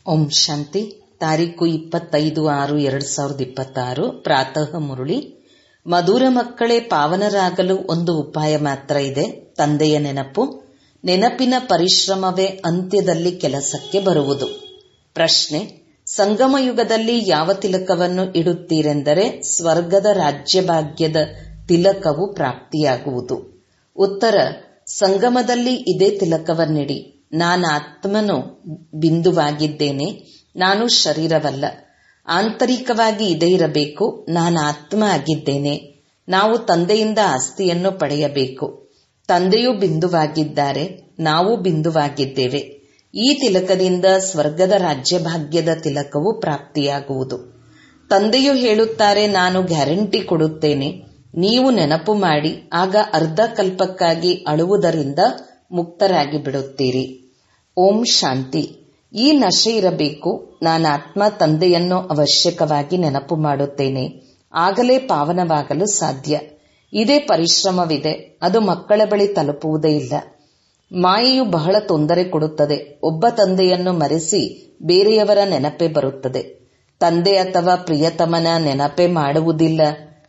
ಓಂ ಶಾಂತಿ ತಾರೀಕು ಇಪ್ಪತ್ತೈದು ಆರು ಎರಡ್ ಸಾವಿರದ ಇಪ್ಪತ್ತಾರು ಪ್ರಾತಃ ಮುರುಳಿ ಮಧುರ ಮಕ್ಕಳೇ ಪಾವನರಾಗಲು ಒಂದು ಉಪಾಯ ಮಾತ್ರ ಇದೆ ತಂದೆಯ ನೆನಪು ನೆನಪಿನ ಪರಿಶ್ರಮವೇ ಅಂತ್ಯದಲ್ಲಿ ಕೆಲಸಕ್ಕೆ ಬರುವುದು ಪ್ರಶ್ನೆ ಸಂಗಮ ಯುಗದಲ್ಲಿ ಯಾವ ತಿಲಕವನ್ನು ಇಡುತ್ತೀರೆಂದರೆ ಸ್ವರ್ಗದ ರಾಜ್ಯಭಾಗ್ಯದ ತಿಲಕವು ಪ್ರಾಪ್ತಿಯಾಗುವುದು ಉತ್ತರ ಸಂಗಮದಲ್ಲಿ ಇದೇ ತಿಲಕವನ್ನಿಡಿ ನಾನಾತ್ಮನು ಬಿಂದುವಾಗಿದ್ದೇನೆ ನಾನು ಶರೀರವಲ್ಲ ಆಂತರಿಕವಾಗಿ ಇದೇ ಇರಬೇಕು ನಾನು ಆತ್ಮ ಆಗಿದ್ದೇನೆ ನಾವು ತಂದೆಯಿಂದ ಆಸ್ತಿಯನ್ನು ಪಡೆಯಬೇಕು ತಂದೆಯೂ ಬಿಂದುವಾಗಿದ್ದಾರೆ ನಾವು ಬಿಂದುವಾಗಿದ್ದೇವೆ ಈ ತಿಲಕದಿಂದ ಸ್ವರ್ಗದ ರಾಜ್ಯಭಾಗ್ಯದ ತಿಲಕವು ಪ್ರಾಪ್ತಿಯಾಗುವುದು ತಂದೆಯು ಹೇಳುತ್ತಾರೆ ನಾನು ಗ್ಯಾರಂಟಿ ಕೊಡುತ್ತೇನೆ ನೀವು ನೆನಪು ಮಾಡಿ ಆಗ ಅರ್ಧ ಕಲ್ಪಕ್ಕಾಗಿ ಅಳುವುದರಿಂದ ಮುಕ್ತರಾಗಿ ಬಿಡುತ್ತೀರಿ ಓಂ ಶಾಂತಿ ಈ ನಶೆ ಇರಬೇಕು ನಾನು ಆತ್ಮ ತಂದೆಯನ್ನು ಅವಶ್ಯಕವಾಗಿ ನೆನಪು ಮಾಡುತ್ತೇನೆ ಆಗಲೇ ಪಾವನವಾಗಲು ಸಾಧ್ಯ ಇದೇ ಪರಿಶ್ರಮವಿದೆ ಅದು ಮಕ್ಕಳ ಬಳಿ ತಲುಪುವುದೇ ಇಲ್ಲ ಮಾಯೆಯು ಬಹಳ ತೊಂದರೆ ಕೊಡುತ್ತದೆ ಒಬ್ಬ ತಂದೆಯನ್ನು ಮರೆಸಿ ಬೇರೆಯವರ ನೆನಪೇ ಬರುತ್ತದೆ ತಂದೆ ಅಥವಾ ಪ್ರಿಯತಮನ ನೆನಪೇ ಮಾಡುವುದಿಲ್ಲ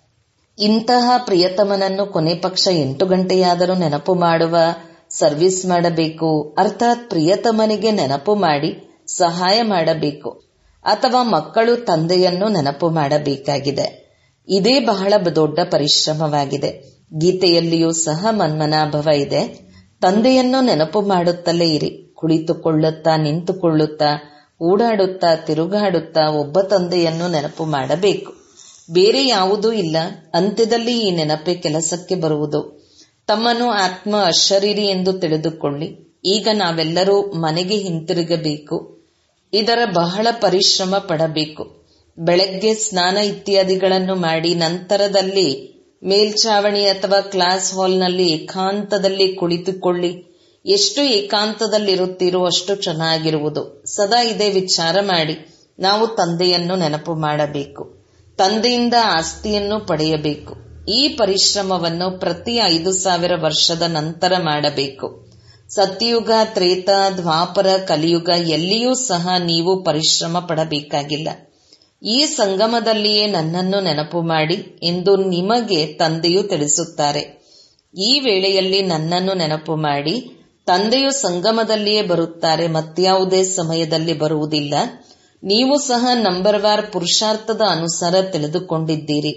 ಇಂತಹ ಪ್ರಿಯತಮನನ್ನು ಕೊನೆ ಪಕ್ಷ ಎಂಟು ಗಂಟೆಯಾದರೂ ನೆನಪು ಮಾಡುವ ಸರ್ವಿಸ್ ಮಾಡಬೇಕು ಅರ್ಥಾತ್ ಪ್ರಿಯತಮನಿಗೆ ನೆನಪು ಮಾಡಿ ಸಹಾಯ ಮಾಡಬೇಕು ಅಥವಾ ಮಕ್ಕಳು ತಂದೆಯನ್ನು ನೆನಪು ಮಾಡಬೇಕಾಗಿದೆ ಇದೇ ಬಹಳ ದೊಡ್ಡ ಪರಿಶ್ರಮವಾಗಿದೆ ಗೀತೆಯಲ್ಲಿಯೂ ಸಹ ಮನ್ಮನಾಭವ ಇದೆ ತಂದೆಯನ್ನು ನೆನಪು ಮಾಡುತ್ತಲೇ ಇರಿ ಕುಳಿತುಕೊಳ್ಳುತ್ತಾ ನಿಂತುಕೊಳ್ಳುತ್ತಾ ಓಡಾಡುತ್ತಾ ತಿರುಗಾಡುತ್ತಾ ಒಬ್ಬ ತಂದೆಯನ್ನು ನೆನಪು ಮಾಡಬೇಕು ಬೇರೆ ಯಾವುದೂ ಇಲ್ಲ ಅಂತ್ಯದಲ್ಲಿ ಈ ನೆನಪೇ ಕೆಲಸಕ್ಕೆ ಬರುವುದು ತಮ್ಮನ್ನು ಆತ್ಮ ಅಶರೀರಿ ಎಂದು ತಿಳಿದುಕೊಳ್ಳಿ ಈಗ ನಾವೆಲ್ಲರೂ ಮನೆಗೆ ಹಿಂತಿರುಗಬೇಕು ಇದರ ಬಹಳ ಪರಿಶ್ರಮ ಪಡಬೇಕು ಬೆಳಗ್ಗೆ ಸ್ನಾನ ಇತ್ಯಾದಿಗಳನ್ನು ಮಾಡಿ ನಂತರದಲ್ಲಿ ಮೇಲ್ಛಾವಣಿ ಅಥವಾ ಕ್ಲಾಸ್ ಹಾಲ್ನಲ್ಲಿ ಏಕಾಂತದಲ್ಲಿ ಕುಳಿತುಕೊಳ್ಳಿ ಎಷ್ಟು ಏಕಾಂತದಲ್ಲಿರುತ್ತೀರೋ ಅಷ್ಟು ಚೆನ್ನಾಗಿರುವುದು ಸದಾ ಇದೇ ವಿಚಾರ ಮಾಡಿ ನಾವು ತಂದೆಯನ್ನು ನೆನಪು ಮಾಡಬೇಕು ತಂದೆಯಿಂದ ಆಸ್ತಿಯನ್ನು ಪಡೆಯಬೇಕು ಈ ಪರಿಶ್ರಮವನ್ನು ಪ್ರತಿ ಐದು ಸಾವಿರ ವರ್ಷದ ನಂತರ ಮಾಡಬೇಕು ಸತ್ಯಯುಗ ತ್ರೇತ ದ್ವಾಪರ ಕಲಿಯುಗ ಎಲ್ಲಿಯೂ ಸಹ ನೀವು ಪರಿಶ್ರಮ ಪಡಬೇಕಾಗಿಲ್ಲ ಈ ಸಂಗಮದಲ್ಲಿಯೇ ನನ್ನನ್ನು ನೆನಪು ಮಾಡಿ ಎಂದು ನಿಮಗೆ ತಂದೆಯು ತಿಳಿಸುತ್ತಾರೆ ಈ ವೇಳೆಯಲ್ಲಿ ನನ್ನನ್ನು ನೆನಪು ಮಾಡಿ ತಂದೆಯು ಸಂಗಮದಲ್ಲಿಯೇ ಬರುತ್ತಾರೆ ಮತ್ಯಾವುದೇ ಸಮಯದಲ್ಲಿ ಬರುವುದಿಲ್ಲ ನೀವು ಸಹ ನಂಬರ್ ವಾರ್ ಪುರುಷಾರ್ಥದ ಅನುಸಾರ ತಿಳಿದುಕೊಂಡಿದ್ದೀರಿ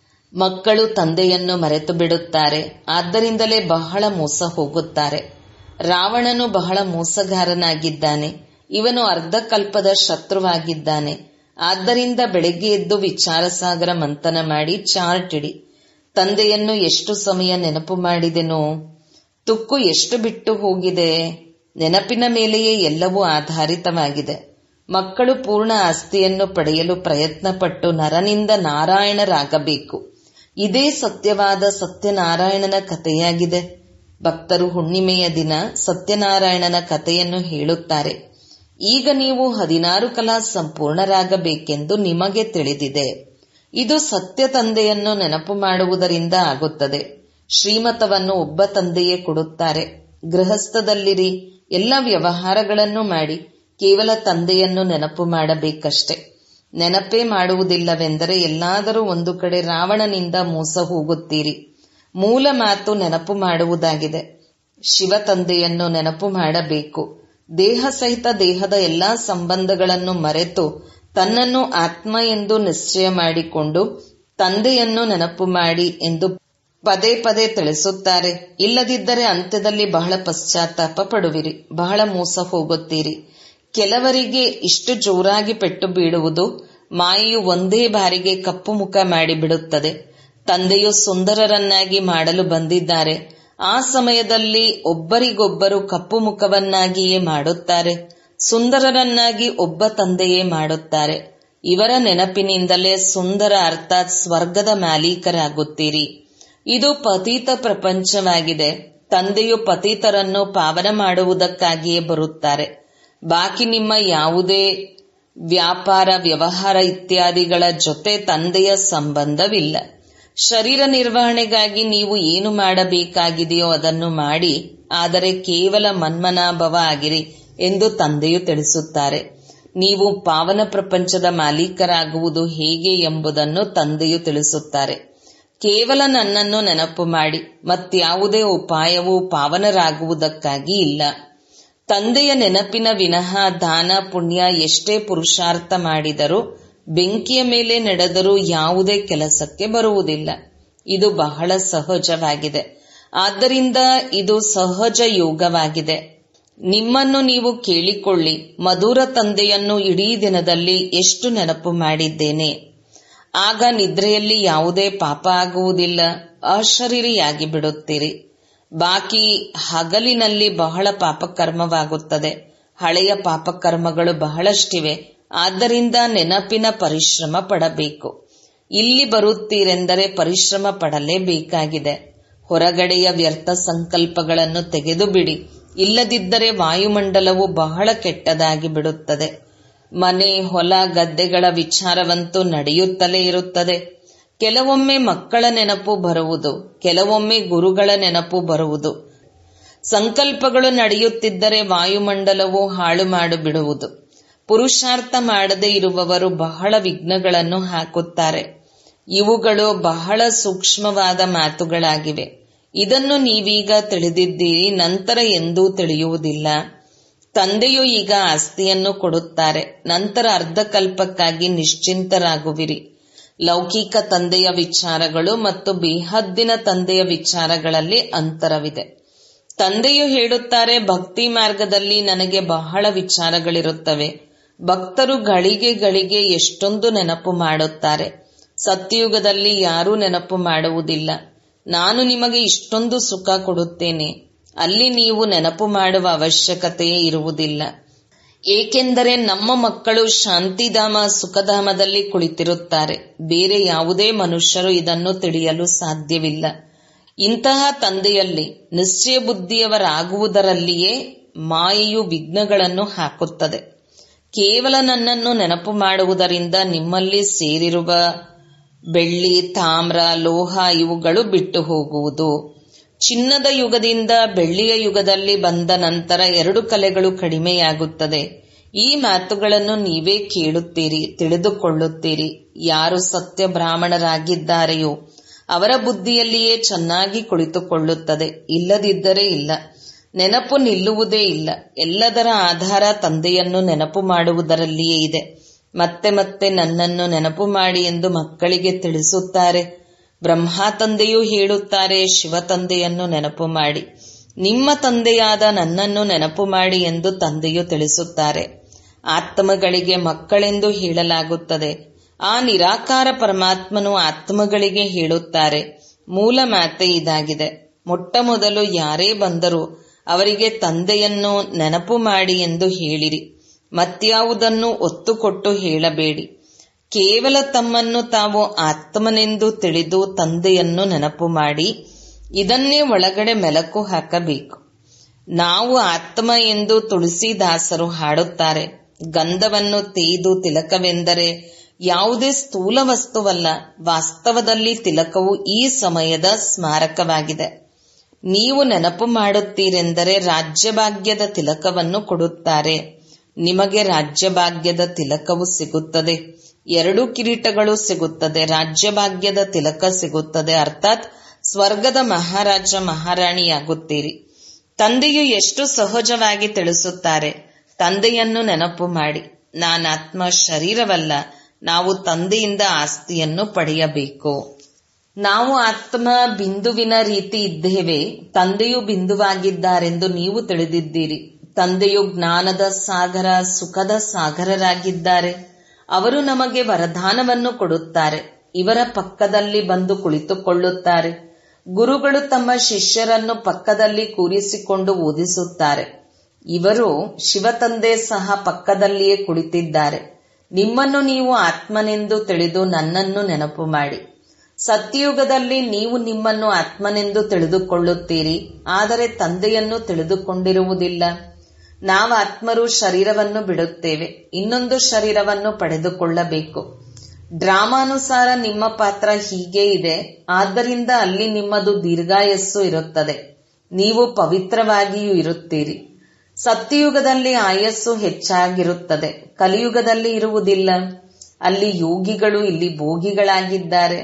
ಮಕ್ಕಳು ತಂದೆಯನ್ನು ಮರೆತು ಬಿಡುತ್ತಾರೆ ಆದ್ದರಿಂದಲೇ ಬಹಳ ಮೋಸ ಹೋಗುತ್ತಾರೆ ರಾವಣನು ಬಹಳ ಮೋಸಗಾರನಾಗಿದ್ದಾನೆ ಇವನು ಅರ್ಧಕಲ್ಪದ ಶತ್ರುವಾಗಿದ್ದಾನೆ ಆದ್ದರಿಂದ ಬೆಳಗ್ಗೆ ಎದ್ದು ವಿಚಾರಸಾಗರ ಮಂಥನ ಮಾಡಿ ಚಾರ್ಟ್ ಇಡಿ ತಂದೆಯನ್ನು ಎಷ್ಟು ಸಮಯ ನೆನಪು ಮಾಡಿದೆನೋ ತುಕ್ಕು ಎಷ್ಟು ಬಿಟ್ಟು ಹೋಗಿದೆ ನೆನಪಿನ ಮೇಲೆಯೇ ಎಲ್ಲವೂ ಆಧಾರಿತವಾಗಿದೆ ಮಕ್ಕಳು ಪೂರ್ಣ ಆಸ್ತಿಯನ್ನು ಪಡೆಯಲು ಪ್ರಯತ್ನಪಟ್ಟು ನರನಿಂದ ನಾರಾಯಣರಾಗಬೇಕು ಇದೇ ಸತ್ಯವಾದ ಸತ್ಯನಾರಾಯಣನ ಕಥೆಯಾಗಿದೆ ಭಕ್ತರು ಹುಣ್ಣಿಮೆಯ ದಿನ ಸತ್ಯನಾರಾಯಣನ ಕಥೆಯನ್ನು ಹೇಳುತ್ತಾರೆ ಈಗ ನೀವು ಹದಿನಾರು ಕಲಾ ಸಂಪೂರ್ಣರಾಗಬೇಕೆಂದು ನಿಮಗೆ ತಿಳಿದಿದೆ ಇದು ಸತ್ಯ ತಂದೆಯನ್ನು ನೆನಪು ಮಾಡುವುದರಿಂದ ಆಗುತ್ತದೆ ಶ್ರೀಮತವನ್ನು ಒಬ್ಬ ತಂದೆಯೇ ಕೊಡುತ್ತಾರೆ ಗೃಹಸ್ಥದಲ್ಲಿರಿ ಎಲ್ಲ ವ್ಯವಹಾರಗಳನ್ನು ಮಾಡಿ ಕೇವಲ ತಂದೆಯನ್ನು ನೆನಪು ಮಾಡಬೇಕಷ್ಟೆ ನೆನಪೇ ಮಾಡುವುದಿಲ್ಲವೆಂದರೆ ಎಲ್ಲಾದರೂ ಒಂದು ಕಡೆ ರಾವಣನಿಂದ ಮೋಸ ಹೋಗುತ್ತೀರಿ ಮೂಲ ಮಾತು ನೆನಪು ಮಾಡುವುದಾಗಿದೆ ಶಿವ ತಂದೆಯನ್ನು ನೆನಪು ಮಾಡಬೇಕು ದೇಹ ಸಹಿತ ದೇಹದ ಎಲ್ಲಾ ಸಂಬಂಧಗಳನ್ನು ಮರೆತು ತನ್ನನ್ನು ಆತ್ಮ ಎಂದು ನಿಶ್ಚಯ ಮಾಡಿಕೊಂಡು ತಂದೆಯನ್ನು ನೆನಪು ಮಾಡಿ ಎಂದು ಪದೇ ಪದೇ ತಿಳಿಸುತ್ತಾರೆ ಇಲ್ಲದಿದ್ದರೆ ಅಂತ್ಯದಲ್ಲಿ ಬಹಳ ಪಶ್ಚಾತ್ತಾಪ ಪಡುವಿರಿ ಬಹಳ ಮೋಸ ಹೋಗುತ್ತೀರಿ ಕೆಲವರಿಗೆ ಇಷ್ಟು ಜೋರಾಗಿ ಪೆಟ್ಟು ಬೀಳುವುದು ಮಾಯೆಯು ಒಂದೇ ಬಾರಿಗೆ ಕಪ್ಪು ಮುಖ ಮಾಡಿಬಿಡುತ್ತದೆ ತಂದೆಯು ಸುಂದರರನ್ನಾಗಿ ಮಾಡಲು ಬಂದಿದ್ದಾರೆ ಆ ಸಮಯದಲ್ಲಿ ಒಬ್ಬರಿಗೊಬ್ಬರು ಕಪ್ಪು ಮುಖವನ್ನಾಗಿಯೇ ಮಾಡುತ್ತಾರೆ ಸುಂದರರನ್ನಾಗಿ ಒಬ್ಬ ತಂದೆಯೇ ಮಾಡುತ್ತಾರೆ ಇವರ ನೆನಪಿನಿಂದಲೇ ಸುಂದರ ಅರ್ಥಾತ್ ಸ್ವರ್ಗದ ಮಾಲೀಕರಾಗುತ್ತೀರಿ ಇದು ಪತೀತ ಪ್ರಪಂಚವಾಗಿದೆ ತಂದೆಯು ಪತೀತರನ್ನು ಪಾವನ ಮಾಡುವುದಕ್ಕಾಗಿಯೇ ಬರುತ್ತಾರೆ ಬಾಕಿ ನಿಮ್ಮ ಯಾವುದೇ ವ್ಯಾಪಾರ ವ್ಯವಹಾರ ಇತ್ಯಾದಿಗಳ ಜೊತೆ ತಂದೆಯ ಸಂಬಂಧವಿಲ್ಲ ಶರೀರ ನಿರ್ವಹಣೆಗಾಗಿ ನೀವು ಏನು ಮಾಡಬೇಕಾಗಿದೆಯೋ ಅದನ್ನು ಮಾಡಿ ಆದರೆ ಕೇವಲ ಮನ್ಮನಾಭವ ಆಗಿರಿ ಎಂದು ತಂದೆಯು ತಿಳಿಸುತ್ತಾರೆ ನೀವು ಪಾವನ ಪ್ರಪಂಚದ ಮಾಲೀಕರಾಗುವುದು ಹೇಗೆ ಎಂಬುದನ್ನು ತಂದೆಯು ತಿಳಿಸುತ್ತಾರೆ ಕೇವಲ ನನ್ನನ್ನು ನೆನಪು ಮಾಡಿ ಮತ್ಯಾವುದೇ ಉಪಾಯವೂ ಪಾವನರಾಗುವುದಕ್ಕಾಗಿ ಇಲ್ಲ ತಂದೆಯ ನೆನಪಿನ ವಿನಃ ದಾನ ಪುಣ್ಯ ಎಷ್ಟೇ ಪುರುಷಾರ್ಥ ಮಾಡಿದರೂ ಬೆಂಕಿಯ ಮೇಲೆ ನಡೆದರೂ ಯಾವುದೇ ಕೆಲಸಕ್ಕೆ ಬರುವುದಿಲ್ಲ ಇದು ಬಹಳ ಸಹಜವಾಗಿದೆ ಆದ್ದರಿಂದ ಇದು ಸಹಜ ಯೋಗವಾಗಿದೆ ನಿಮ್ಮನ್ನು ನೀವು ಕೇಳಿಕೊಳ್ಳಿ ಮಧುರ ತಂದೆಯನ್ನು ಇಡೀ ದಿನದಲ್ಲಿ ಎಷ್ಟು ನೆನಪು ಮಾಡಿದ್ದೇನೆ ಆಗ ನಿದ್ರೆಯಲ್ಲಿ ಯಾವುದೇ ಪಾಪ ಆಗುವುದಿಲ್ಲ ಅಶರೀರಿಯಾಗಿ ಬಿಡುತ್ತೀರಿ ಬಾಕಿ ಹಗಲಿನಲ್ಲಿ ಬಹಳ ಪಾಪಕರ್ಮವಾಗುತ್ತದೆ ಹಳೆಯ ಪಾಪಕರ್ಮಗಳು ಬಹಳಷ್ಟಿವೆ ಆದ್ದರಿಂದ ನೆನಪಿನ ಪರಿಶ್ರಮ ಪಡಬೇಕು ಇಲ್ಲಿ ಬರುತ್ತೀರೆಂದರೆ ಪರಿಶ್ರಮ ಪಡಲೇಬೇಕಾಗಿದೆ ಹೊರಗಡೆಯ ವ್ಯರ್ಥ ಸಂಕಲ್ಪಗಳನ್ನು ತೆಗೆದು ಬಿಡಿ ಇಲ್ಲದಿದ್ದರೆ ವಾಯುಮಂಡಲವು ಬಹಳ ಕೆಟ್ಟದಾಗಿ ಬಿಡುತ್ತದೆ ಮನೆ ಹೊಲ ಗದ್ದೆಗಳ ವಿಚಾರವಂತೂ ನಡೆಯುತ್ತಲೇ ಇರುತ್ತದೆ ಕೆಲವೊಮ್ಮೆ ಮಕ್ಕಳ ನೆನಪು ಬರುವುದು ಕೆಲವೊಮ್ಮೆ ಗುರುಗಳ ನೆನಪು ಬರುವುದು ಸಂಕಲ್ಪಗಳು ನಡೆಯುತ್ತಿದ್ದರೆ ವಾಯುಮಂಡಲವು ಹಾಳು ಮಾಡಿಬಿಡುವುದು ಪುರುಷಾರ್ಥ ಮಾಡದೇ ಇರುವವರು ಬಹಳ ವಿಘ್ನಗಳನ್ನು ಹಾಕುತ್ತಾರೆ ಇವುಗಳು ಬಹಳ ಸೂಕ್ಷ್ಮವಾದ ಮಾತುಗಳಾಗಿವೆ ಇದನ್ನು ನೀವೀಗ ತಿಳಿದಿದ್ದೀರಿ ನಂತರ ಎಂದೂ ತಿಳಿಯುವುದಿಲ್ಲ ತಂದೆಯು ಈಗ ಆಸ್ತಿಯನ್ನು ಕೊಡುತ್ತಾರೆ ನಂತರ ಅರ್ಧಕಲ್ಪಕ್ಕಾಗಿ ನಿಶ್ಚಿಂತರಾಗುವಿರಿ ಲೌಕಿಕ ತಂದೆಯ ವಿಚಾರಗಳು ಮತ್ತು ಬೇಹದ್ದಿನ ತಂದೆಯ ವಿಚಾರಗಳಲ್ಲಿ ಅಂತರವಿದೆ ತಂದೆಯು ಹೇಳುತ್ತಾರೆ ಭಕ್ತಿ ಮಾರ್ಗದಲ್ಲಿ ನನಗೆ ಬಹಳ ವಿಚಾರಗಳಿರುತ್ತವೆ ಭಕ್ತರು ಗಳಿಗೆ ಗಳಿಗೆ ಎಷ್ಟೊಂದು ನೆನಪು ಮಾಡುತ್ತಾರೆ ಸತ್ಯಯುಗದಲ್ಲಿ ಯಾರೂ ನೆನಪು ಮಾಡುವುದಿಲ್ಲ ನಾನು ನಿಮಗೆ ಇಷ್ಟೊಂದು ಸುಖ ಕೊಡುತ್ತೇನೆ ಅಲ್ಲಿ ನೀವು ನೆನಪು ಮಾಡುವ ಅವಶ್ಯಕತೆಯೇ ಇರುವುದಿಲ್ಲ ಏಕೆಂದರೆ ನಮ್ಮ ಮಕ್ಕಳು ಶಾಂತಿಧಾಮ ಸುಖಧಾಮದಲ್ಲಿ ಕುಳಿತಿರುತ್ತಾರೆ ಬೇರೆ ಯಾವುದೇ ಮನುಷ್ಯರು ಇದನ್ನು ತಿಳಿಯಲು ಸಾಧ್ಯವಿಲ್ಲ ಇಂತಹ ತಂದೆಯಲ್ಲಿ ನಿಶ್ಚಯ ಬುದ್ಧಿಯವರಾಗುವುದರಲ್ಲಿಯೇ ಮಾಯೆಯು ವಿಘ್ನಗಳನ್ನು ಹಾಕುತ್ತದೆ ಕೇವಲ ನನ್ನನ್ನು ನೆನಪು ಮಾಡುವುದರಿಂದ ನಿಮ್ಮಲ್ಲಿ ಸೇರಿರುವ ಬೆಳ್ಳಿ ತಾಮ್ರ ಲೋಹ ಇವುಗಳು ಬಿಟ್ಟು ಹೋಗುವುದು ಚಿನ್ನದ ಯುಗದಿಂದ ಬೆಳ್ಳಿಯ ಯುಗದಲ್ಲಿ ಬಂದ ನಂತರ ಎರಡು ಕಲೆಗಳು ಕಡಿಮೆಯಾಗುತ್ತದೆ ಈ ಮಾತುಗಳನ್ನು ನೀವೇ ಕೇಳುತ್ತೀರಿ ತಿಳಿದುಕೊಳ್ಳುತ್ತೀರಿ ಯಾರು ಸತ್ಯ ಬ್ರಾಹ್ಮಣರಾಗಿದ್ದಾರೆಯೋ ಅವರ ಬುದ್ಧಿಯಲ್ಲಿಯೇ ಚೆನ್ನಾಗಿ ಕುಳಿತುಕೊಳ್ಳುತ್ತದೆ ಇಲ್ಲದಿದ್ದರೆ ಇಲ್ಲ ನೆನಪು ನಿಲ್ಲುವುದೇ ಇಲ್ಲ ಎಲ್ಲದರ ಆಧಾರ ತಂದೆಯನ್ನು ನೆನಪು ಮಾಡುವುದರಲ್ಲಿಯೇ ಇದೆ ಮತ್ತೆ ಮತ್ತೆ ನನ್ನನ್ನು ನೆನಪು ಮಾಡಿ ಎಂದು ಮಕ್ಕಳಿಗೆ ತಿಳಿಸುತ್ತಾರೆ ಬ್ರಹ್ಮ ತಂದೆಯೂ ಹೇಳುತ್ತಾರೆ ಶಿವ ತಂದೆಯನ್ನು ನೆನಪು ಮಾಡಿ ನಿಮ್ಮ ತಂದೆಯಾದ ನನ್ನನ್ನು ನೆನಪು ಮಾಡಿ ಎಂದು ತಂದೆಯು ತಿಳಿಸುತ್ತಾರೆ ಆತ್ಮಗಳಿಗೆ ಮಕ್ಕಳೆಂದು ಹೇಳಲಾಗುತ್ತದೆ ಆ ನಿರಾಕಾರ ಪರಮಾತ್ಮನು ಆತ್ಮಗಳಿಗೆ ಹೇಳುತ್ತಾರೆ ಮೂಲ ಮಾತೆ ಇದಾಗಿದೆ ಮೊಟ್ಟ ಮೊದಲು ಯಾರೇ ಬಂದರೂ ಅವರಿಗೆ ತಂದೆಯನ್ನು ನೆನಪು ಮಾಡಿ ಎಂದು ಹೇಳಿರಿ ಮತ್ಯಾವುದನ್ನು ಒತ್ತು ಕೊಟ್ಟು ಹೇಳಬೇಡಿ ಕೇವಲ ತಮ್ಮನ್ನು ತಾವು ಆತ್ಮನೆಂದು ತಿಳಿದು ತಂದೆಯನ್ನು ನೆನಪು ಮಾಡಿ ಇದನ್ನೇ ಒಳಗಡೆ ಮೆಲಕು ಹಾಕಬೇಕು ನಾವು ಆತ್ಮ ಎಂದು ತುಳಸಿದಾಸರು ಹಾಡುತ್ತಾರೆ ಗಂಧವನ್ನು ತೇದು ತಿಲಕವೆಂದರೆ ಯಾವುದೇ ಸ್ಥೂಲ ವಸ್ತುವಲ್ಲ ವಾಸ್ತವದಲ್ಲಿ ತಿಲಕವು ಈ ಸಮಯದ ಸ್ಮಾರಕವಾಗಿದೆ ನೀವು ನೆನಪು ಮಾಡುತ್ತೀರೆಂದರೆ ರಾಜ್ಯಭಾಗ್ಯದ ತಿಲಕವನ್ನು ಕೊಡುತ್ತಾರೆ ನಿಮಗೆ ರಾಜ್ಯಭಾಗ್ಯದ ತಿಲಕವು ಸಿಗುತ್ತದೆ ಎರಡು ಕಿರೀಟಗಳು ಸಿಗುತ್ತದೆ ರಾಜ್ಯಭಾಗ್ಯದ ತಿಲಕ ಸಿಗುತ್ತದೆ ಅರ್ಥಾತ್ ಸ್ವರ್ಗದ ಮಹಾರಾಜ ಮಹಾರಾಣಿಯಾಗುತ್ತೀರಿ ತಂದೆಯು ಎಷ್ಟು ಸಹಜವಾಗಿ ತಿಳಿಸುತ್ತಾರೆ ತಂದೆಯನ್ನು ನೆನಪು ಮಾಡಿ ನಾನಾತ್ಮ ಶರೀರವಲ್ಲ ನಾವು ತಂದೆಯಿಂದ ಆಸ್ತಿಯನ್ನು ಪಡೆಯಬೇಕು ನಾವು ಆತ್ಮ ಬಿಂದುವಿನ ರೀತಿ ಇದ್ದೇವೆ ತಂದೆಯು ಬಿಂದುವಾಗಿದ್ದಾರೆಂದು ನೀವು ತಿಳಿದಿದ್ದೀರಿ ತಂದೆಯು ಜ್ಞಾನದ ಸಾಗರ ಸುಖದ ಸಾಗರರಾಗಿದ್ದಾರೆ ಅವರು ನಮಗೆ ವರದಾನವನ್ನು ಕೊಡುತ್ತಾರೆ ಇವರ ಪಕ್ಕದಲ್ಲಿ ಬಂದು ಕುಳಿತುಕೊಳ್ಳುತ್ತಾರೆ ಗುರುಗಳು ತಮ್ಮ ಶಿಷ್ಯರನ್ನು ಪಕ್ಕದಲ್ಲಿ ಕೂರಿಸಿಕೊಂಡು ಓದಿಸುತ್ತಾರೆ ಇವರು ಶಿವತಂದೆ ಸಹ ಪಕ್ಕದಲ್ಲಿಯೇ ಕುಳಿತಿದ್ದಾರೆ ನಿಮ್ಮನ್ನು ನೀವು ಆತ್ಮನೆಂದು ತಿಳಿದು ನನ್ನನ್ನು ನೆನಪು ಮಾಡಿ ಸತ್ಯಯುಗದಲ್ಲಿ ನೀವು ನಿಮ್ಮನ್ನು ಆತ್ಮನೆಂದು ತಿಳಿದುಕೊಳ್ಳುತ್ತೀರಿ ಆದರೆ ತಂದೆಯನ್ನು ತಿಳಿದುಕೊಂಡಿರುವುದಿಲ್ಲ ನಾವು ಆತ್ಮರು ಶರೀರವನ್ನು ಬಿಡುತ್ತೇವೆ ಇನ್ನೊಂದು ಶರೀರವನ್ನು ಪಡೆದುಕೊಳ್ಳಬೇಕು ಡ್ರಾಮಾನುಸಾರ ನಿಮ್ಮ ಪಾತ್ರ ಹೀಗೆ ಇದೆ ಆದ್ದರಿಂದ ಅಲ್ಲಿ ನಿಮ್ಮದು ದೀರ್ಘಾಯಸ್ಸು ಇರುತ್ತದೆ ನೀವು ಪವಿತ್ರವಾಗಿಯೂ ಇರುತ್ತೀರಿ ಸತ್ಯಯುಗದಲ್ಲಿ ಆಯಸ್ಸು ಹೆಚ್ಚಾಗಿರುತ್ತದೆ ಕಲಿಯುಗದಲ್ಲಿ ಇರುವುದಿಲ್ಲ ಅಲ್ಲಿ ಯೋಗಿಗಳು ಇಲ್ಲಿ ಭೋಗಿಗಳಾಗಿದ್ದಾರೆ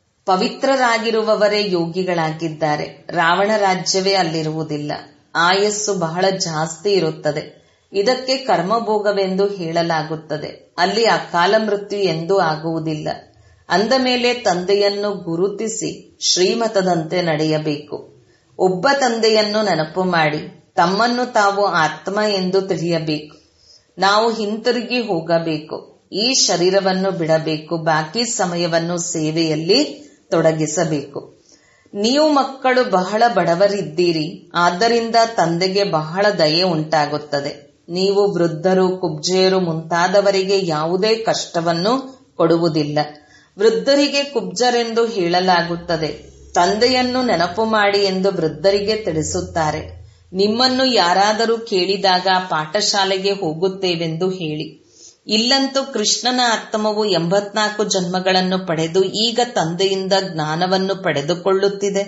ಪವಿತ್ರರಾಗಿರುವವರೇ ಯೋಗಿಗಳಾಗಿದ್ದಾರೆ ರಾವಣ ರಾಜ್ಯವೇ ಅಲ್ಲಿರುವುದಿಲ್ಲ ಆಯಸ್ಸು ಬಹಳ ಜಾಸ್ತಿ ಇರುತ್ತದೆ ಇದಕ್ಕೆ ಕರ್ಮಭೋಗವೆಂದು ಹೇಳಲಾಗುತ್ತದೆ ಅಲ್ಲಿ ಅಕಾಲ ಮೃತ್ಯು ಎಂದೂ ಆಗುವುದಿಲ್ಲ ಅಂದ ಮೇಲೆ ತಂದೆಯನ್ನು ಗುರುತಿಸಿ ಶ್ರೀಮತದಂತೆ ನಡೆಯಬೇಕು ಒಬ್ಬ ತಂದೆಯನ್ನು ನೆನಪು ಮಾಡಿ ತಮ್ಮನ್ನು ತಾವು ಆತ್ಮ ಎಂದು ತಿಳಿಯಬೇಕು ನಾವು ಹಿಂತಿರುಗಿ ಹೋಗಬೇಕು ಈ ಶರೀರವನ್ನು ಬಿಡಬೇಕು ಬಾಕಿ ಸಮಯವನ್ನು ಸೇವೆಯಲ್ಲಿ ತೊಡಗಿಸಬೇಕು ನೀವು ಮಕ್ಕಳು ಬಹಳ ಬಡವರಿದ್ದೀರಿ ಆದ್ದರಿಂದ ತಂದೆಗೆ ಬಹಳ ದಯೆ ಉಂಟಾಗುತ್ತದೆ ನೀವು ವೃದ್ಧರು ಕುಬ್ಜೆಯರು ಮುಂತಾದವರಿಗೆ ಯಾವುದೇ ಕಷ್ಟವನ್ನು ಕೊಡುವುದಿಲ್ಲ ವೃದ್ಧರಿಗೆ ಕುಬ್ಜರೆಂದು ಹೇಳಲಾಗುತ್ತದೆ ತಂದೆಯನ್ನು ನೆನಪು ಮಾಡಿ ಎಂದು ವೃದ್ಧರಿಗೆ ತಿಳಿಸುತ್ತಾರೆ ನಿಮ್ಮನ್ನು ಯಾರಾದರೂ ಕೇಳಿದಾಗ ಪಾಠಶಾಲೆಗೆ ಹೋಗುತ್ತೇವೆಂದು ಹೇಳಿ ಇಲ್ಲಂತೂ ಕೃಷ್ಣನ ಆತ್ಮವು ಎಂಬತ್ನಾಲ್ಕು ಜನ್ಮಗಳನ್ನು ಪಡೆದು ಈಗ ತಂದೆಯಿಂದ ಜ್ಞಾನವನ್ನು ಪಡೆದುಕೊಳ್ಳುತ್ತಿದೆ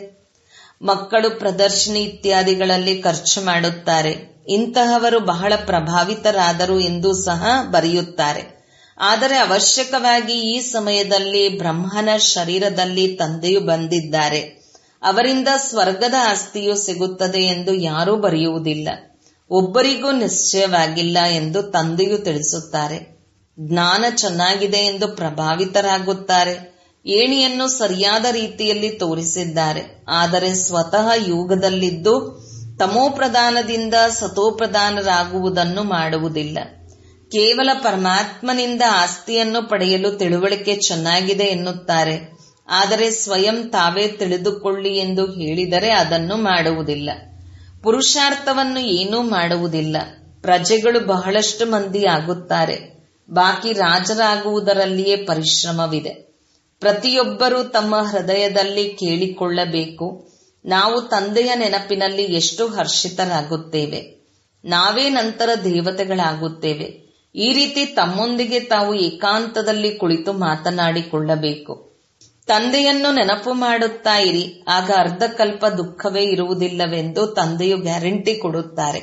ಮಕ್ಕಳು ಪ್ರದರ್ಶನಿ ಇತ್ಯಾದಿಗಳಲ್ಲಿ ಖರ್ಚು ಮಾಡುತ್ತಾರೆ ಇಂತಹವರು ಬಹಳ ಪ್ರಭಾವಿತರಾದರು ಎಂದು ಸಹ ಬರೆಯುತ್ತಾರೆ ಆದರೆ ಅವಶ್ಯಕವಾಗಿ ಈ ಸಮಯದಲ್ಲಿ ಬ್ರಹ್ಮನ ಶರೀರದಲ್ಲಿ ತಂದೆಯು ಬಂದಿದ್ದಾರೆ ಅವರಿಂದ ಸ್ವರ್ಗದ ಆಸ್ತಿಯು ಸಿಗುತ್ತದೆ ಎಂದು ಯಾರೂ ಬರೆಯುವುದಿಲ್ಲ ಒಬ್ಬರಿಗೂ ನಿಶ್ಚಯವಾಗಿಲ್ಲ ಎಂದು ತಂದೆಯು ತಿಳಿಸುತ್ತಾರೆ ಜ್ಞಾನ ಚೆನ್ನಾಗಿದೆ ಎಂದು ಪ್ರಭಾವಿತರಾಗುತ್ತಾರೆ ಏಣಿಯನ್ನು ಸರಿಯಾದ ರೀತಿಯಲ್ಲಿ ತೋರಿಸಿದ್ದಾರೆ ಆದರೆ ಸ್ವತಃ ಯುಗದಲ್ಲಿದ್ದು ತಮೋಪ್ರಧಾನದಿಂದ ಸತೋಪ್ರಧಾನರಾಗುವುದನ್ನು ಮಾಡುವುದಿಲ್ಲ ಕೇವಲ ಪರಮಾತ್ಮನಿಂದ ಆಸ್ತಿಯನ್ನು ಪಡೆಯಲು ತಿಳುವಳಿಕೆ ಚೆನ್ನಾಗಿದೆ ಎನ್ನುತ್ತಾರೆ ಆದರೆ ಸ್ವಯಂ ತಾವೇ ತಿಳಿದುಕೊಳ್ಳಿ ಎಂದು ಹೇಳಿದರೆ ಅದನ್ನು ಮಾಡುವುದಿಲ್ಲ ಪುರುಷಾರ್ಥವನ್ನು ಏನೂ ಮಾಡುವುದಿಲ್ಲ ಪ್ರಜೆಗಳು ಬಹಳಷ್ಟು ಮಂದಿ ಆಗುತ್ತಾರೆ ಬಾಕಿ ರಾಜರಾಗುವುದರಲ್ಲಿಯೇ ಪರಿಶ್ರಮವಿದೆ ಪ್ರತಿಯೊಬ್ಬರೂ ತಮ್ಮ ಹೃದಯದಲ್ಲಿ ಕೇಳಿಕೊಳ್ಳಬೇಕು ನಾವು ತಂದೆಯ ನೆನಪಿನಲ್ಲಿ ಎಷ್ಟು ಹರ್ಷಿತರಾಗುತ್ತೇವೆ ನಾವೇ ನಂತರ ದೇವತೆಗಳಾಗುತ್ತೇವೆ ಈ ರೀತಿ ತಮ್ಮೊಂದಿಗೆ ತಾವು ಏಕಾಂತದಲ್ಲಿ ಕುಳಿತು ಮಾತನಾಡಿಕೊಳ್ಳಬೇಕು ತಂದೆಯನ್ನು ನೆನಪು ಮಾಡುತ್ತಾ ಇರಿ ಆಗ ಅರ್ಧಕಲ್ಪ ದುಃಖವೇ ಇರುವುದಿಲ್ಲವೆಂದು ತಂದೆಯು ಗ್ಯಾರಂಟಿ ಕೊಡುತ್ತಾರೆ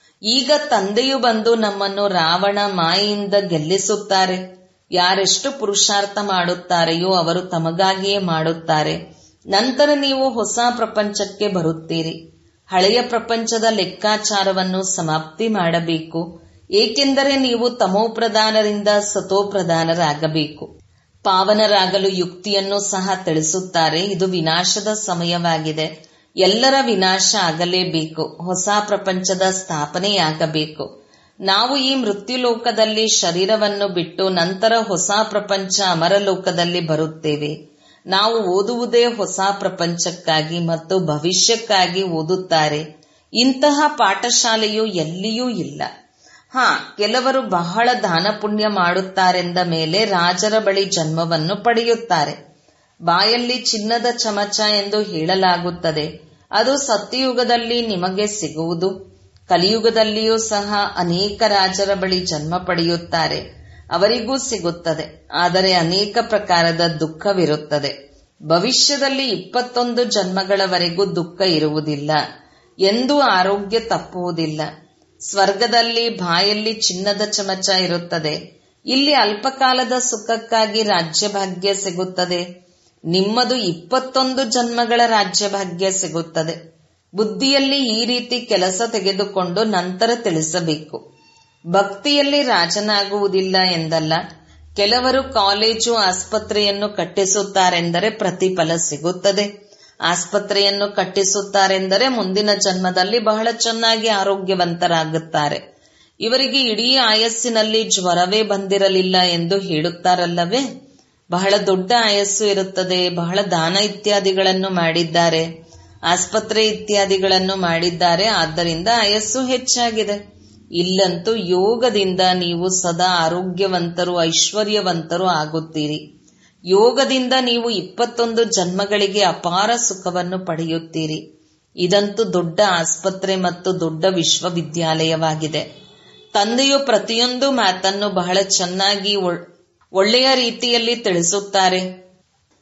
ಈಗ ತಂದೆಯು ಬಂದು ನಮ್ಮನ್ನು ರಾವಣ ಮಾಯೆಯಿಂದ ಗೆಲ್ಲಿಸುತ್ತಾರೆ ಯಾರೆಷ್ಟು ಪುರುಷಾರ್ಥ ಮಾಡುತ್ತಾರೆಯೋ ಅವರು ತಮಗಾಗಿಯೇ ಮಾಡುತ್ತಾರೆ ನಂತರ ನೀವು ಹೊಸ ಪ್ರಪಂಚಕ್ಕೆ ಬರುತ್ತೀರಿ ಹಳೆಯ ಪ್ರಪಂಚದ ಲೆಕ್ಕಾಚಾರವನ್ನು ಸಮಾಪ್ತಿ ಮಾಡಬೇಕು ಏಕೆಂದರೆ ನೀವು ತಮೋಪ್ರಧಾನರಿಂದ ಸತೋಪ್ರಧಾನರಾಗಬೇಕು ಪಾವನರಾಗಲು ಯುಕ್ತಿಯನ್ನು ಸಹ ತಿಳಿಸುತ್ತಾರೆ ಇದು ವಿನಾಶದ ಸಮಯವಾಗಿದೆ ಎಲ್ಲರ ವಿನಾಶ ಆಗಲೇಬೇಕು ಹೊಸ ಪ್ರಪಂಚದ ಸ್ಥಾಪನೆಯಾಗಬೇಕು ನಾವು ಈ ಮೃತ್ಯುಲೋಕದಲ್ಲಿ ಶರೀರವನ್ನು ಬಿಟ್ಟು ನಂತರ ಹೊಸ ಪ್ರಪಂಚ ಅಮರಲೋಕದಲ್ಲಿ ಬರುತ್ತೇವೆ ನಾವು ಓದುವುದೇ ಹೊಸ ಪ್ರಪಂಚಕ್ಕಾಗಿ ಮತ್ತು ಭವಿಷ್ಯಕ್ಕಾಗಿ ಓದುತ್ತಾರೆ ಇಂತಹ ಪಾಠಶಾಲೆಯು ಎಲ್ಲಿಯೂ ಇಲ್ಲ ಹಾ ಕೆಲವರು ಬಹಳ ದಾನ ಪುಣ್ಯ ಮಾಡುತ್ತಾರೆಂದ ಮೇಲೆ ರಾಜರ ಬಳಿ ಜನ್ಮವನ್ನು ಪಡೆಯುತ್ತಾರೆ ಬಾಯಲ್ಲಿ ಚಿನ್ನದ ಚಮಚ ಎಂದು ಹೇಳಲಾಗುತ್ತದೆ ಅದು ಸತ್ಯಯುಗದಲ್ಲಿ ನಿಮಗೆ ಸಿಗುವುದು ಕಲಿಯುಗದಲ್ಲಿಯೂ ಸಹ ಅನೇಕ ರಾಜರ ಬಳಿ ಜನ್ಮ ಪಡೆಯುತ್ತಾರೆ ಅವರಿಗೂ ಸಿಗುತ್ತದೆ ಆದರೆ ಅನೇಕ ಪ್ರಕಾರದ ದುಃಖವಿರುತ್ತದೆ ಭವಿಷ್ಯದಲ್ಲಿ ಇಪ್ಪತ್ತೊಂದು ಜನ್ಮಗಳವರೆಗೂ ದುಃಖ ಇರುವುದಿಲ್ಲ ಎಂದೂ ಆರೋಗ್ಯ ತಪ್ಪುವುದಿಲ್ಲ ಸ್ವರ್ಗದಲ್ಲಿ ಬಾಯಲ್ಲಿ ಚಿನ್ನದ ಚಮಚ ಇರುತ್ತದೆ ಇಲ್ಲಿ ಅಲ್ಪಕಾಲದ ಸುಖಕ್ಕಾಗಿ ರಾಜ್ಯಭಾಗ್ಯ ಸಿಗುತ್ತದೆ ನಿಮ್ಮದು ಇಪ್ಪತ್ತೊಂದು ಜನ್ಮಗಳ ರಾಜ್ಯಭಾಗ್ಯ ಸಿಗುತ್ತದೆ ಬುದ್ಧಿಯಲ್ಲಿ ಈ ರೀತಿ ಕೆಲಸ ತೆಗೆದುಕೊಂಡು ನಂತರ ತಿಳಿಸಬೇಕು ಭಕ್ತಿಯಲ್ಲಿ ರಾಜನಾಗುವುದಿಲ್ಲ ಎಂದಲ್ಲ ಕೆಲವರು ಕಾಲೇಜು ಆಸ್ಪತ್ರೆಯನ್ನು ಕಟ್ಟಿಸುತ್ತಾರೆಂದರೆ ಪ್ರತಿಫಲ ಸಿಗುತ್ತದೆ ಆಸ್ಪತ್ರೆಯನ್ನು ಕಟ್ಟಿಸುತ್ತಾರೆಂದರೆ ಮುಂದಿನ ಜನ್ಮದಲ್ಲಿ ಬಹಳ ಚೆನ್ನಾಗಿ ಆರೋಗ್ಯವಂತರಾಗುತ್ತಾರೆ ಇವರಿಗೆ ಇಡೀ ಆಯಸ್ಸಿನಲ್ಲಿ ಜ್ವರವೇ ಬಂದಿರಲಿಲ್ಲ ಎಂದು ಹೇಳುತ್ತಾರಲ್ಲವೇ ಬಹಳ ದೊಡ್ಡ ಆಯಸ್ಸು ಇರುತ್ತದೆ ಬಹಳ ದಾನ ಇತ್ಯಾದಿಗಳನ್ನು ಮಾಡಿದ್ದಾರೆ ಆಸ್ಪತ್ರೆ ಇತ್ಯಾದಿಗಳನ್ನು ಮಾಡಿದ್ದಾರೆ ಆದ್ದರಿಂದ ಆಯಸ್ಸು ಹೆಚ್ಚಾಗಿದೆ ಇಲ್ಲಂತೂ ಯೋಗದಿಂದ ನೀವು ಸದಾ ಆರೋಗ್ಯವಂತರು ಐಶ್ವರ್ಯವಂತರು ಆಗುತ್ತೀರಿ ಯೋಗದಿಂದ ನೀವು ಇಪ್ಪತ್ತೊಂದು ಜನ್ಮಗಳಿಗೆ ಅಪಾರ ಸುಖವನ್ನು ಪಡೆಯುತ್ತೀರಿ ಇದಂತೂ ದೊಡ್ಡ ಆಸ್ಪತ್ರೆ ಮತ್ತು ದೊಡ್ಡ ವಿಶ್ವವಿದ್ಯಾಲಯವಾಗಿದೆ ತಂದೆಯು ಪ್ರತಿಯೊಂದು ಮಾತನ್ನು ಬಹಳ ಚೆನ್ನಾಗಿ ಒಳ್ಳೆಯ ರೀತಿಯಲ್ಲಿ ತಿಳಿಸುತ್ತಾರೆ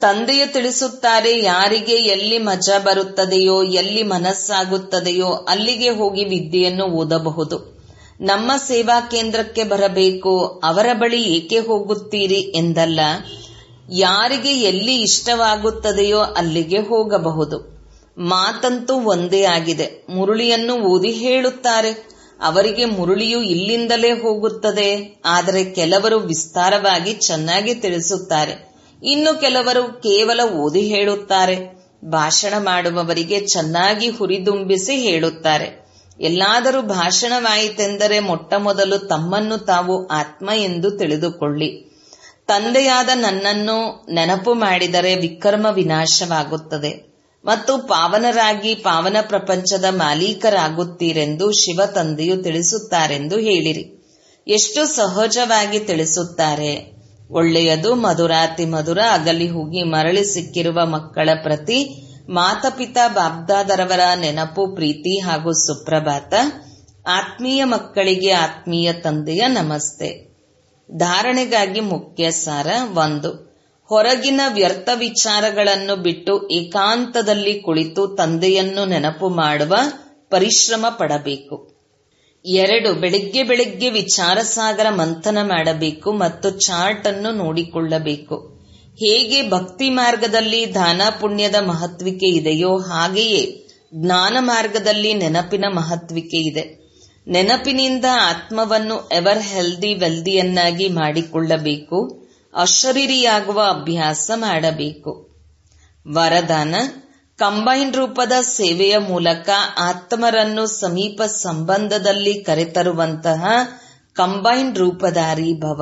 ತಂದೆಯು ತಿಳಿಸುತ್ತಾರೆ ಯಾರಿಗೆ ಎಲ್ಲಿ ಮಜಾ ಬರುತ್ತದೆಯೋ ಎಲ್ಲಿ ಮನಸ್ಸಾಗುತ್ತದೆಯೋ ಅಲ್ಲಿಗೆ ಹೋಗಿ ವಿದ್ಯೆಯನ್ನು ಓದಬಹುದು ನಮ್ಮ ಸೇವಾ ಕೇಂದ್ರಕ್ಕೆ ಬರಬೇಕು ಅವರ ಬಳಿ ಏಕೆ ಹೋಗುತ್ತೀರಿ ಎಂದಲ್ಲ ಯಾರಿಗೆ ಎಲ್ಲಿ ಇಷ್ಟವಾಗುತ್ತದೆಯೋ ಅಲ್ಲಿಗೆ ಹೋಗಬಹುದು ಮಾತಂತೂ ಒಂದೇ ಆಗಿದೆ ಮುರುಳಿಯನ್ನು ಓದಿ ಹೇಳುತ್ತಾರೆ ಅವರಿಗೆ ಮುರುಳಿಯು ಇಲ್ಲಿಂದಲೇ ಹೋಗುತ್ತದೆ ಆದರೆ ಕೆಲವರು ವಿಸ್ತಾರವಾಗಿ ಚೆನ್ನಾಗಿ ತಿಳಿಸುತ್ತಾರೆ ಇನ್ನು ಕೆಲವರು ಕೇವಲ ಓದಿ ಹೇಳುತ್ತಾರೆ ಭಾಷಣ ಮಾಡುವವರಿಗೆ ಚೆನ್ನಾಗಿ ಹುರಿದುಂಬಿಸಿ ಹೇಳುತ್ತಾರೆ ಎಲ್ಲಾದರೂ ಭಾಷಣವಾಯಿತೆಂದರೆ ಮೊಟ್ಟ ಮೊದಲು ತಮ್ಮನ್ನು ತಾವು ಆತ್ಮ ಎಂದು ತಿಳಿದುಕೊಳ್ಳಿ ತಂದೆಯಾದ ನನ್ನನ್ನು ನೆನಪು ಮಾಡಿದರೆ ವಿಕರ್ಮ ವಿನಾಶವಾಗುತ್ತದೆ ಮತ್ತು ಪಾವನರಾಗಿ ಪಾವನ ಪ್ರಪಂಚದ ಮಾಲೀಕರಾಗುತ್ತೀರೆಂದು ಶಿವ ತಂದೆಯು ತಿಳಿಸುತ್ತಾರೆಂದು ಹೇಳಿರಿ ಎಷ್ಟು ಸಹಜವಾಗಿ ತಿಳಿಸುತ್ತಾರೆ ಒಳ್ಳೆಯದು ಮಧುರಾತಿ ಮಧುರ ಅಗಲಿ ಹೋಗಿ ಮರಳಿ ಸಿಕ್ಕಿರುವ ಮಕ್ಕಳ ಪ್ರತಿ ಮಾತಪಿತಾ ಬಾಬ್ದಾದರವರ ನೆನಪು ಪ್ರೀತಿ ಹಾಗೂ ಸುಪ್ರಭಾತ ಆತ್ಮೀಯ ಮಕ್ಕಳಿಗೆ ಆತ್ಮೀಯ ತಂದೆಯ ನಮಸ್ತೆ ಧಾರಣೆಗಾಗಿ ಮುಖ್ಯ ಸಾರ ಒಂದು ಹೊರಗಿನ ವ್ಯರ್ಥ ವಿಚಾರಗಳನ್ನು ಬಿಟ್ಟು ಏಕಾಂತದಲ್ಲಿ ಕುಳಿತು ತಂದೆಯನ್ನು ನೆನಪು ಮಾಡುವ ಪರಿಶ್ರಮ ಪಡಬೇಕು ಎರಡು ಬೆಳಿಗ್ಗೆ ಬೆಳಿಗ್ಗೆ ವಿಚಾರ ಸಾಗರ ಮಂಥನ ಮಾಡಬೇಕು ಮತ್ತು ಚಾರ್ಟ್ ಅನ್ನು ನೋಡಿಕೊಳ್ಳಬೇಕು ಹೇಗೆ ಭಕ್ತಿ ಮಾರ್ಗದಲ್ಲಿ ದಾನ ಪುಣ್ಯದ ಮಹತ್ವಿಕೆ ಇದೆಯೋ ಹಾಗೆಯೇ ಜ್ಞಾನ ಮಾರ್ಗದಲ್ಲಿ ನೆನಪಿನ ಮಹತ್ವಿಕೆ ಇದೆ ನೆನಪಿನಿಂದ ಆತ್ಮವನ್ನು ಎವರ್ ಹೆಲ್ದಿ ವೆಲ್ದಿಯನ್ನಾಗಿ ಮಾಡಿಕೊಳ್ಳಬೇಕು ಅಶರೀರಿಯಾಗುವ ಅಭ್ಯಾಸ ಮಾಡಬೇಕು ವರದಾನ ಕಂಬೈನ್ ರೂಪದ ಸೇವೆಯ ಮೂಲಕ ಆತ್ಮರನ್ನು ಸಮೀಪ ಸಂಬಂಧದಲ್ಲಿ ಕರೆತರುವಂತಹ ಕಂಬೈನ್ ರೂಪಧಾರಿ ಭವ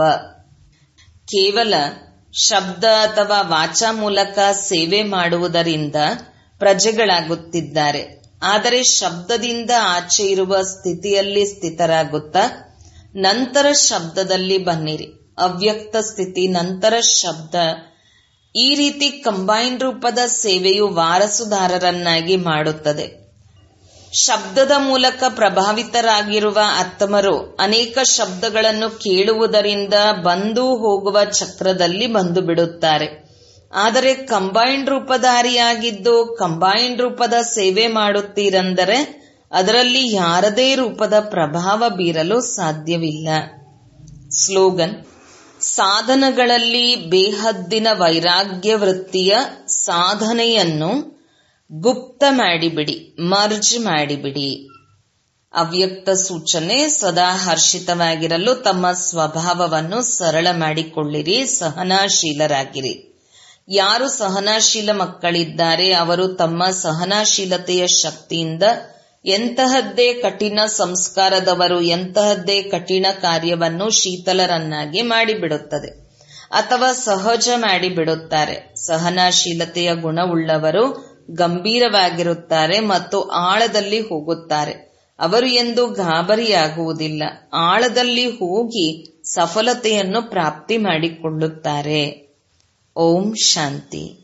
ಕೇವಲ ಶಬ್ದ ಅಥವಾ ವಾಚಾ ಮೂಲಕ ಸೇವೆ ಮಾಡುವುದರಿಂದ ಪ್ರಜೆಗಳಾಗುತ್ತಿದ್ದಾರೆ ಆದರೆ ಶಬ್ದದಿಂದ ಆಚೆ ಇರುವ ಸ್ಥಿತಿಯಲ್ಲಿ ಸ್ಥಿತರಾಗುತ್ತಾ ನಂತರ ಶಬ್ದದಲ್ಲಿ ಬನ್ನಿರಿ ಅವ್ಯಕ್ತ ಸ್ಥಿತಿ ನಂತರ ಶಬ್ದ ಈ ರೀತಿ ಕಂಬೈನ್ ರೂಪದ ಸೇವೆಯು ವಾರಸುದಾರರನ್ನಾಗಿ ಮಾಡುತ್ತದೆ ಶಬ್ದದ ಮೂಲಕ ಪ್ರಭಾವಿತರಾಗಿರುವ ಆತ್ಮರು ಅನೇಕ ಶಬ್ದಗಳನ್ನು ಕೇಳುವುದರಿಂದ ಬಂದು ಹೋಗುವ ಚಕ್ರದಲ್ಲಿ ಬಂದು ಬಿಡುತ್ತಾರೆ ಆದರೆ ಕಂಬೈನ್ಡ್ ರೂಪಧಾರಿಯಾಗಿದ್ದು ಕಂಬೈನ್ಡ್ ರೂಪದ ಸೇವೆ ಮಾಡುತ್ತೀರೆಂದರೆ ಅದರಲ್ಲಿ ಯಾರದೇ ರೂಪದ ಪ್ರಭಾವ ಬೀರಲು ಸಾಧ್ಯವಿಲ್ಲ ಸ್ಲೋಗನ್ ಸಾಧನಗಳಲ್ಲಿ ಬೇಹದ್ದಿನ ವೈರಾಗ್ಯ ವೃತ್ತಿಯ ಸಾಧನೆಯನ್ನು ಗುಪ್ತ ಮಾಡಿಬಿಡಿ ಮರ್ಜ್ ಮಾಡಿಬಿಡಿ ಅವ್ಯಕ್ತ ಸೂಚನೆ ಸದಾ ಹರ್ಷಿತವಾಗಿರಲು ತಮ್ಮ ಸ್ವಭಾವವನ್ನು ಸರಳ ಮಾಡಿಕೊಳ್ಳಿರಿ ಸಹನಾಶೀಲರಾಗಿರಿ ಯಾರು ಸಹನಾಶೀಲ ಮಕ್ಕಳಿದ್ದಾರೆ ಅವರು ತಮ್ಮ ಸಹನಾಶೀಲತೆಯ ಶಕ್ತಿಯಿಂದ ಎಂತಹದ್ದೇ ಕಠಿಣ ಸಂಸ್ಕಾರದವರು ಎಂತಹದ್ದೇ ಕಠಿಣ ಕಾರ್ಯವನ್ನು ಶೀತಲರನ್ನಾಗಿ ಮಾಡಿಬಿಡುತ್ತದೆ ಅಥವಾ ಸಹಜ ಮಾಡಿಬಿಡುತ್ತಾರೆ ಸಹನಾಶೀಲತೆಯ ಗುಣವುಳ್ಳವರು ಗಂಭೀರವಾಗಿರುತ್ತಾರೆ ಮತ್ತು ಆಳದಲ್ಲಿ ಹೋಗುತ್ತಾರೆ ಅವರು ಎಂದು ಗಾಬರಿಯಾಗುವುದಿಲ್ಲ ಆಳದಲ್ಲಿ ಹೋಗಿ ಸಫಲತೆಯನ್ನು ಪ್ರಾಪ್ತಿ ಮಾಡಿಕೊಳ್ಳುತ್ತಾರೆ ಓಂ ಶಾಂತಿ